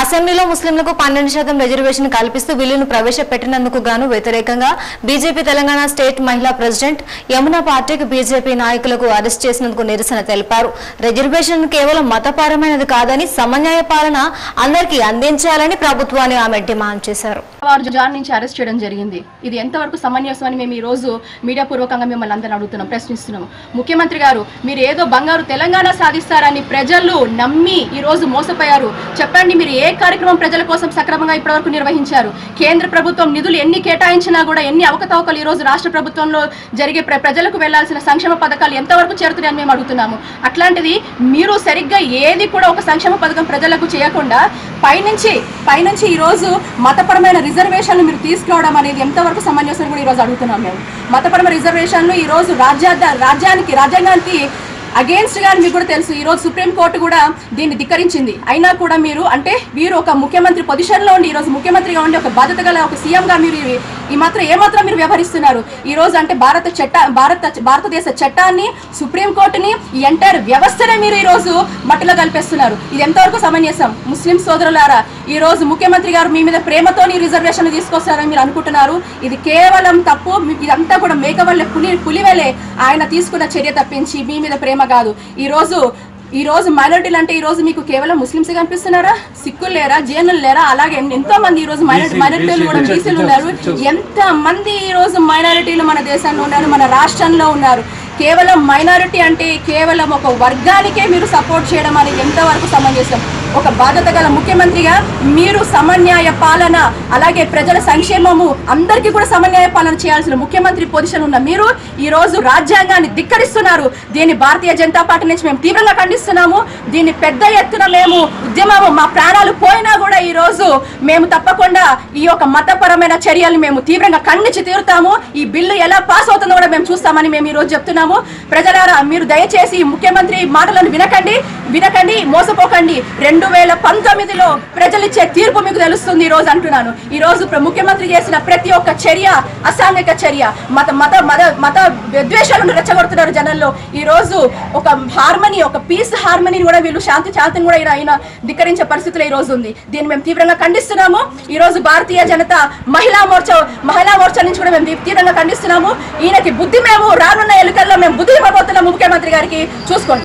అసెంబ్లీలో ముస్లింలకు పన్నెండు శాతం రిజర్వేషన్ కల్పిస్తూ బిల్లును ప్రవేశపెట్టినందుకు గాను వ్యతిరేకంగా బీజేపీ తెలంగాణ స్టేట్ మహిళా ప్రెసిడెంట్ యమున పార్టీకి బీజేపీ నాయకులకు అరెస్ట్ చేసినందుకు నిరసన తెలిపారు రిజర్వేషన్ కేవలం మతపరమైనది కాదని సమన్యాయ పాలన అందరికీ అందించాలని ప్రభుత్వాన్ని ఆమె డిమాండ్ చేశారు వారు జాన్ నుంచి అరెస్ట్ చేయడం జరిగింది ఇది ఎంతవరకు సమంజసం అని మేము ఈ రోజు మీడియా పూర్వకంగా మిమ్మల్ని అందరిని అడుగుతున్నాం ప్రశ్నిస్తున్నాం ముఖ్యమంత్రి గారు మీరు ఏదో బంగారు తెలంగాణ సాధిస్తారని ప్రజలు నమ్మి ఈ రోజు మోసపోయారు చెప్పండి మీరు ఏ కార్యక్రమం ప్రజల కోసం సక్రమంగా ఇప్పటివరకు నిర్వహించారు కేంద్ర ప్రభుత్వం నిధులు ఎన్ని కేటాయించినా కూడా ఎన్ని అవకతవకలు ఈ రోజు రాష్ట్ర ప్రభుత్వంలో జరిగే ప్ర- ప్రజలకు వెళ్లాల్సిన సంక్షేమ పథకాలు ఎంతవరకు చేరుతున్నాయని మేము అడుగుతున్నాము అట్లాంటిది మీరు సరిగ్గా ఏది కూడా ఒక సంక్షేమ పథకం ప్రజలకు చేయకుండా పైనుంచి పైనుంచి ఈ రోజు మతపరమైన రిజర్వేషన్లు మీరు తీసుకురావడం అనేది ఎంతవరకు సమంజసం కూడా ఈ రోజు అడుగుతున్నాం మేము మతపరమైన రిజర్వేషన్లు ఈ రోజు రాజ్యాధ రాజ్యానికి రాజ్యాంగానికి అగేన్స్ట్ గా అని మీకు కూడా తెలుసు ఈ రోజు సుప్రీం కోర్టు కూడా దీన్ని ధిక్కరించింది అయినా కూడా మీరు అంటే వీరు ఒక ముఖ్యమంత్రి పొజిషన్ లో ఉండి ఈ రోజు ముఖ్యమంత్రిగా ఉండి ఒక బాధ్యత గల ఒక సీఎం గా మీరు ఈ- ఈ మాత్రం ఏ మాత్రం మీరు వ్యవహరిస్తున్నారు ఈ రోజు అంటే భారత చట్ట భారత భారతదేశ చట్టాన్ని సుప్రీం కోర్టుని ఈ ఎంటైర్ వ్యవస్థనే మీరు ఈ రోజు మట్టిలో కలిపేస్తున్నారు ఇది ఎంతవరకు సమంజసం ముస్లిం సోదరులారా ఈ రోజు ముఖ్యమంత్రి గారు మీ మీద ప్రేమతో ఈ రిజర్వేషన్ తీసుకొస్తారని మీరు అనుకుంటున్నారు ఇది కేవలం తప్పు మీ- ఇదంతా కూడా మేకవల్లే పులి పులివెలే ఆయన తీసుకున్న చర్య తప్పించి మీ మీద ప్రేమ కాదు ఈ రోజు ఈ రోజు మైనారిటీలు అంటే ఈ రోజు మీకు కేవలం ముస్లింస్ కనిపిస్తున్నారా సిక్కులు లేరా జైనులు లేరా అలాగే ఎన్- ఎంతో మంది ఈ రోజు మైనారిటీ మైనారిటీలు కూడా బీసీలు ఉన్నారు ఎంత మంది ఈ రోజు మైనారిటీలు మన దేశంలో ఉన్నారు మన రాష్ట్రంలో ఉన్నారు కేవలం మైనారిటీ అంటే కేవలం ఒక వర్గానికే మీరు సపోర్ట్ చేయడం అనేది ఎంతవరకు సమంజసం ఒక బాధ్యత గల ముఖ్యమంత్రిగా మీరు సమన్యాయ పాలన అలాగే ప్రజల సంక్షేమము అందరికీ కూడా సమన్యాయ పాలన చేయాల్సిన ముఖ్యమంత్రి పొజిషన్ ఉన్న మీరు ఈ రోజు రాజ్యాంగాన్ని ధిక్కరిస్తున్నారు దీన్ని భారతీయ జనతా పార్టీ నుంచి మేము తీవ్రంగా ఖండిస్తున్నాము దీన్ని పెద్ద ఎత్తున మేము ఉద్యమము మా ప్రాణాలు పోయినా కూడా ఈ రోజు మేము తప్పకుండా ఈ యొక్క మతపరమైన చర్యలు మేము తీవ్రంగా ఖండించి తీరుతాము ఈ బిల్లు ఎలా పాస్ అవుతుందో కూడా మేము చూస్తామని మేము ఈ రోజు చెప్తున్నాము ప్రజలారా మీరు దయచేసి ఈ ముఖ్యమంత్రి మాటలను వినకండి వినకండి మోసపోకండి రెండు వేల పంతొమ్మిదిలో ప్రజలిచ్చే తీర్పు మీకు తెలుస్తుంది ఈ రోజు అంటున్నాను ఈ రోజు ప్ర- ముఖ్యమంత్రి చేసిన ప్రతి ఒక్క చర్య అసాంఘిక చర్య మత మత మత మత విద్వేషాలను రెచ్చగొడుతున్నారు జనంలో ఈ రోజు ఒక హార్మనీ ఒక పీస్ హార్మనీని కూడా వీళ్ళు శాంతి శాంతిని కూడా ఈయన ఆయన ధిక్కరించే పరిస్థితులు ఈ రోజు ఉంది దీన్ని మేము తీవ్రంగా ఖండిస్తున్నాము ఈ రోజు భారతీయ జనతా మహిళా మోర్చా మహిళా మోర్చా నుంచి కూడా మేము తీ- తీవ్రంగా ఖండిస్తున్నాము ఈయనకి బుద్ధి మేము రానున్న ఎన్నికల్లో మేము బుద్ధి ఇవ్వబోతున్నాము ముఖ్యమంత్రి గారికి చూసుకోండి